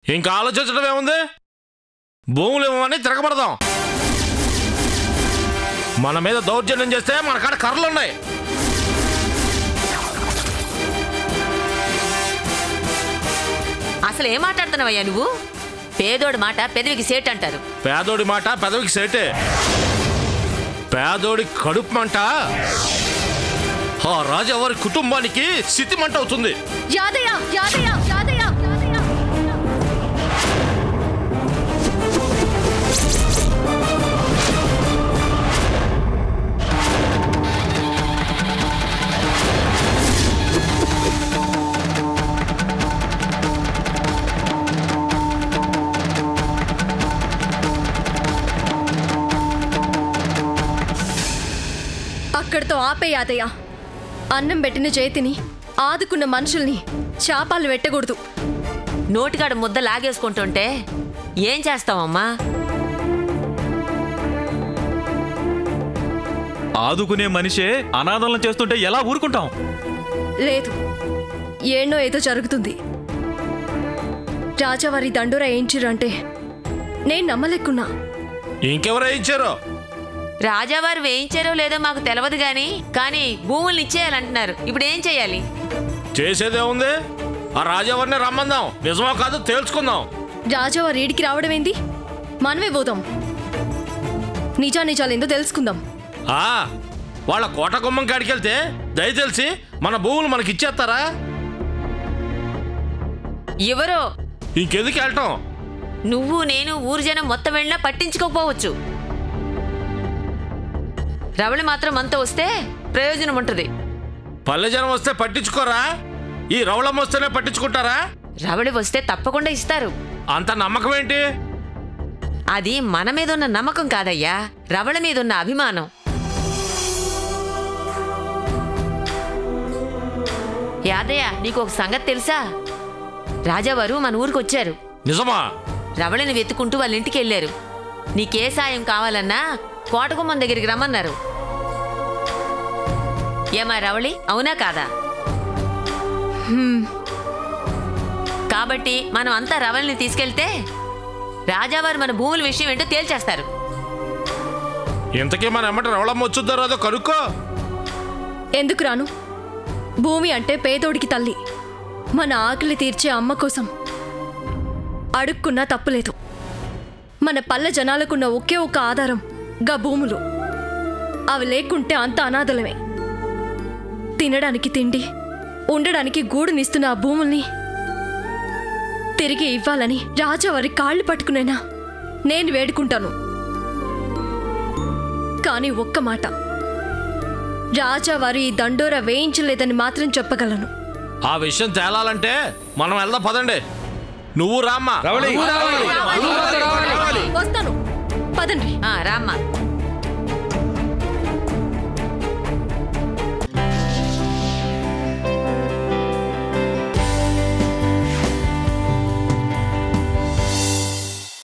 ఇంకా ఆలోచించడం ఏముంది భూములు ఇవ్వమని తిరగబడదాం మన మీద దౌర్జన్యం చేస్తే మన కాడ కర్రలు ఉన్నాయి అసలు ఏం మాట్లాడుతున్నావయ్యా నువ్వు పేదోడి మాట పెదవికి సేట్ అంటారు పేదోడి మాట పెదవికి సేటే పేదోడి కడుపు మంట ఆ రాజావారి కుటుంబానికి స్థితి మంట అవుతుంది యాదయ్య యాదయ్య యాదయ్య యాదయ్య అక్కడితో ఆపే యాదయ్య అన్నం పెట్టిన చేతిని ఆదుకున్న మనుషుల్ని శాపాలు పెట్టకూడదు నోటికాడ ముద్ద లాగేసుకుంటుంటే ఏం చేస్తావమ్మా ఆదుకునే మనిషే అనాథలను చేస్తుంటే ఎలా ఊరుకుంటాం లేదు ఏన్నో ఏదో జరుగుతుంది రాజావారి దండోరా ఏంచిరంటే నేను నమ్మలేకున్నా ఇంకెవరో ఇచ్చారో రాజావారు వేయించారో లేదో మాకు తెలియదు గాని కానీ భూముల్ని ఇచ్చేయాలంటున్నారు ఇప్పుడు ఏం చేయాలి చేసేదే ఉంది ఆ రాజావారిని రమ్మందాం నిజమో కాదో తేల్చుకుందాం రాజావారి ఈడికి రావడం ఏంది మనమే పోదాం నిజా నిజాలేందో తెలుసుకుందాం ఆ వాళ్ళ కోట గుమ్మం కాడికెళ్తే దయ తెలిసి మన భూములు మనకి ఇచ్చేస్తారా ఎవరో ఇంకెందుకు వెళ్ళటం నువ్వు నేను ఊరు జనం మొత్తం వెళ్ళినా పట్టించుకోకపోవచ్చు రవళి మాత్రం మనతో వస్తే ప్రయోజనం ఉంటుంది పల్లె జనం వస్తే పట్టించుకోరా ఈ రవళం వస్తేనే పట్టించుకుంటారా రవళి వస్తే తప్పకుండా ఇస్తారు అంత నమ్మకం ఏంటి అది మన మీద ఉన్న నమ్మకం కాదయ్యా రవళ మీద ఉన్న అభిమానం యాదయ్య నీకు ఒక సంగతి తెలుసా రాజావారు మన ఊరికి వచ్చారు నిజమా రవళిని వెతుకుంటూ వాళ్ళ ఇంటికి వెళ్ళారు నీకే సాయం కావాలన్నా కోటగుమ్మం దగ్గరికి రమ్మన్నారు ఏమా రవళి అవునా కాదా కాబట్టి మనం అంతా రవళిని తీసుకెళ్తే రాజావారు మన భూముల విషయం ఏంటో తేల్చేస్తారు ఇంతకీ మన ఎమ్మటి రవళం వచ్చుద్దో రాదో కనుక్కో ఎందుకు రాను భూమి అంటే పేదోడికి తల్లి మన ఆకలి తీర్చే అమ్మ కోసం అడుక్కున్నా తప్పులేదు మన పల్లె జనాలకున్న ఒకే ఒక ఆధారం గా భూములు అవి లేకుంటే అంత అనాథలమే తినడానికి తిండి ఉండడానికి గూడునిస్తున్న ఆ భూముల్ని తిరిగి ఇవ్వాలని రాజావారి కాళ్ళు పట్టుకునేనా నేను వేడుకుంటాను కానీ ఒక్క మాట రాజావారు ఈ దండోర వేయించలేదని మాత్రం చెప్పగలను ఆ విషయం తేలాలంటే మనం వెళ్దాం పదండి నువ్వు రామ్మా రవళి వస్తాను పదండి ఆ, రామ్మా